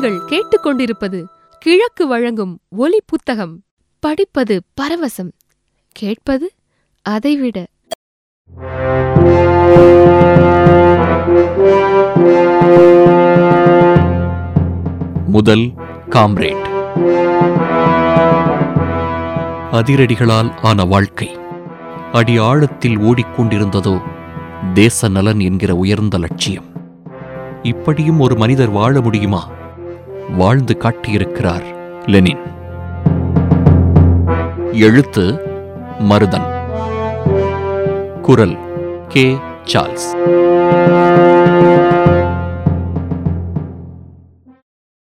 நீங்கள் கேட்டுக்கொண்டிருப்பது கிழக்கு வழங்கும் ஒலி புத்தகம் படிப்பது பரவசம் கேட்பது அதைவிட முதல் காம்ரேட் அதிரடிகளால் ஆன வாழ்க்கை அடி ஆழத்தில் ஓடிக்கொண்டிருந்ததோ தேச நலன் என்கிற உயர்ந்த லட்சியம் இப்படியும் ஒரு மனிதர் வாழ முடியுமா வாழ்ந்து காட்டியிருக்கிறார் லெனின் எழுத்து மருதன் குரல் கே சார்ல்ஸ்